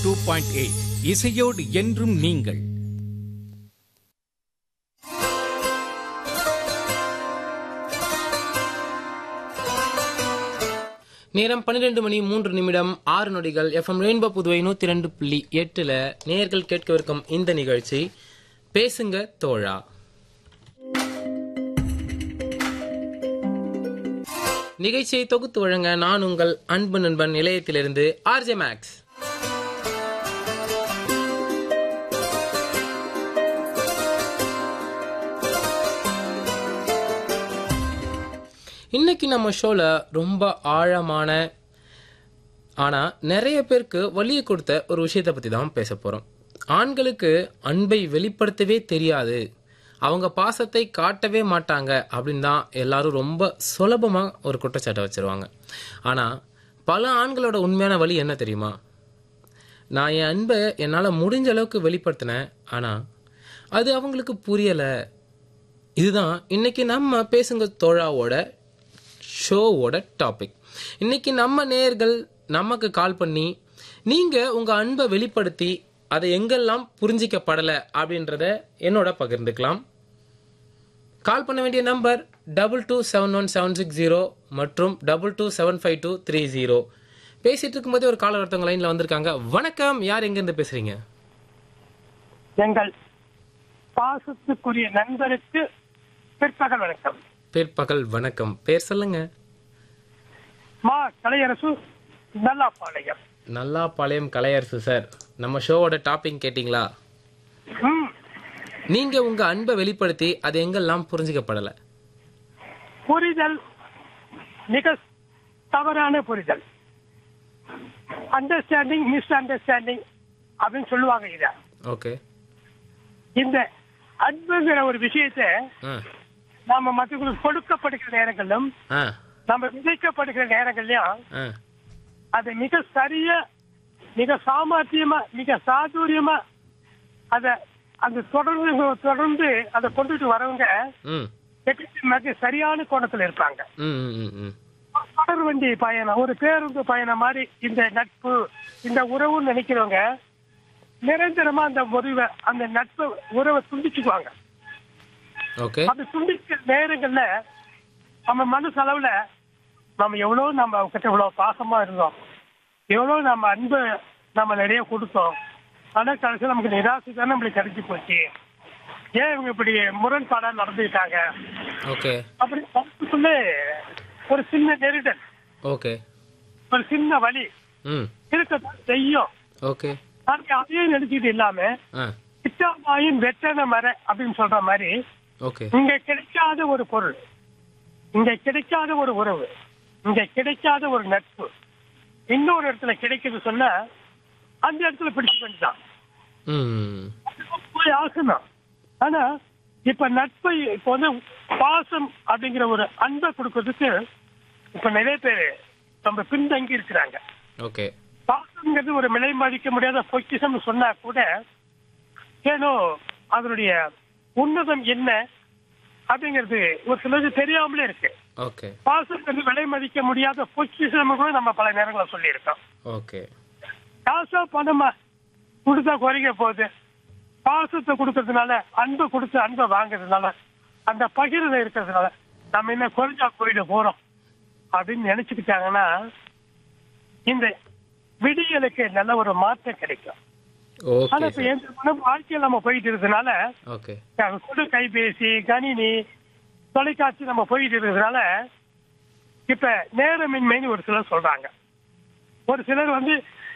two point eight இசையோடு என்றும் நீங்கள் நேரம் பன்னிரெண்டு மணி மூன்று நிமிடம் ஆறு நொடிகள் எஃப்எம் ரெயின்போ புதுவை நூத்தி ரெண்டு புள்ளி எட்டுல நேர்கள் கேட்கவிருக்கும் இந்த நிகழ்ச்சி பேசுங்க தோழா நிகழ்ச்சியை தொகுத்து வழங்க நான் உங்கள் அன்பு நண்பன் நிலையத்திலிருந்து ஆர்ஜே மேக்ஸ் இன்னைக்கு நம்ம ஷோல ரொம்ப ஆழமான ஆனா நிறைய பேருக்கு வலியை கொடுத்த ஒரு விஷயத்தை பத்தி தான் பேச போறோம் ஆண்களுக்கு அன்பை வெளிப்படுத்தவே தெரியாது அவங்க பாசத்தை காட்டவே மாட்டாங்க அப்படின்னு தான் எல்லாரும் ரொம்ப சுலபமா ஒரு குற்றச்சாட்டை வச்சிருவாங்க ஆனா பல ஆண்களோட உண்மையான வழி என்ன தெரியுமா நான் என் அன்பை என்னால் முடிஞ்ச அளவுக்கு வெளிப்படுத்தினேன் ஆனா அது அவங்களுக்கு புரியல இதுதான் இன்னைக்கு நம்ம பேசுங்க தோழாவோட ஷோவோட டாபிக் இன்னைக்கு நம்ம நேயர்கள் நமக்கு கால் பண்ணி நீங்க உங்க அன்பை வெளிப்படுத்தி அதை எங்கெல்லாம் புரிஞ்சிக்கப்படல அப்படின்றத என்னோட பகிர்ந்துக்கலாம் கால் பண்ண வேண்டிய number double two seven one seven six zero மற்றும் double two seven five two three zero பேசிட்டு இருக்கும்போதே ஒரு கால ஒருத்தவங்க லைன்ல வந்திருக்காங்க வணக்கம் யார் எங்க இருந்து பேசுறீங்க எங்கள் பாசத்துக்குரிய நண்பருக்கு பிற்பகல் வணக்கம் பிற்பகல் வணக்கம் பேர் சொல்லுங்க மா கலையரசு நல்லாப்பாளையம் நல்லா பாளையம் கலையரசு சார் நம்ம ஷோவோட டாபிக் கேட்டிங்களா ம், நீங்க உங்க அன்பை வெளிப்படுத்தி அது எங்கெல்லாம் புரிஞ்சுக்கப்படல புரிதல் மிக தவறான புரிதல் அண்டர்ஸ்டாண்டிங் மிஸ் அண்டர்ஸ்டாண்டிங் அப்படின்னு சொல்லுவாங்க இத ஓகே இந்த அன்புங்கிற ஒரு விஷயத்தை ஆ நாம மற்றவங்களுக்கு கொடுக்கப்படுகிற நேரங்களிலும் ஆ நம்ம விதைக்கப்படுகிற நேரங்கள்லயும் ஆ அதை மிக சரியா மிக சாமர்த்தியமா மிக சாதுரியமா அத அந்த தொடர்ந்து தொடர்ந்து அதை கொண்டுட்டு வரவங்க ம் எப்பயுமே மிக சரியான கோணத்துல இருப்பாங்க ம் ம், ம் ம் தொடர் வண்டி பயணம் ஒரு பேருந்து பயணம் மாதிரி இந்த நட்பு இந்த உறவுன்னு நினைக்கிறவங்க நிரந்தரமா அந்த உறவை அந்த நட்பு உறவை துண்டிச்சுக்குவாங்க ஓகே அப்படி துண்டிக்கிற நேரங்கள்ல நம்ம மனசளவுல நம்ம எவ்வளவு நம்ம அவங்க கிட்ட இவ்வளவு பாசமா இருந்தோம் எவ்வளவு நம்ம அன்பு நம்ம நிறைய கொடுத்தோம் ஆனா கடைசியில் நமக்கு நிராசை தான் நம்மளுக்கு கிடைச்சி போச்சு ஏன் இவங்க இப்படி முரண்பாடா நடந்துக்கிட்டாங்க ஓகே அப்படி மனசுக்குள்ள ஒரு சின்ன நெருடல் ஓகே ஒரு சின்ன வலி ம் இருக்கத்தான் செய்யும் ஓகே ஆனா அதையும் நினைச்சிட்டு இல்லாம ஆ இச்சாமாயின் வெட்டன மர அப்படின்னு சொல்ற மாதிரி ஓகே இங்க கிடைக்காத ஒரு பொருள் இங்க கிடைக்காத ஒரு உறவு இங்க கிடைக்காத ஒரு நட்பு இன்னொரு இடத்துல கிடைக்குது சொன்னா அந்த இடத்துல பிடிச்சு பண்ணிட்டான் ம் போய் ஆசனம் ஆனா இப்ப நட்பை இப்ப வந்து பாசம் அப்படிங்கிற ஒரு அன்பை கொடுக்கறதுக்கு இப்ப நிறைய பேர் நம்ம பின்தங்கி இருக்கிறாங்க ஓகே பாசம்ங்கிறது ஒரு விலை மதிக்க முடியாத பொக்கிஷம் சொன்னா கூட ஏனோ அதனுடைய உன்னதம் என்ன அப்படிங்கிறது ஒரு சிலருக்கு தெரியாமலே இருக்கு ஓகே பாசங்கிறது விலை மதிக்க முடியாத பொக்கிஷம் கூட நம்ம பல நேரங்களில் சொல்லியிருக்கோம் ஓகே காசா பணமா கொடுத்தா குறைக்க போகுது பாசத்தை கொடுக்கறதுனால அன்பை கொடுத்து அன்பை வாங்குறதுனால அந்த பகிர்வு இருக்கிறதுனால நம்ம என்ன குறைஞ்சா போயிட போறோம் அப்படின்னு நினைச்சுக்கிட்டாங்கன்னா இந்த விடியலுக்கு நல்ல ஒரு மாற்றம் கிடைக்கும் ஆனா ஓகே இப்ப எந்த மனம் வாழ்க்கையில் நம்ம போயிட்டு இருக்கிறதுனால ஓகே கொடு கைபேசி கணினி தொலைக்காட்சி நம்ம போயிட்டு இருக்கிறதுனால இப்ப நேரமின்மைன்னு ஒரு சிலர் சொல்றாங்க ஒரு சிலர் வந்து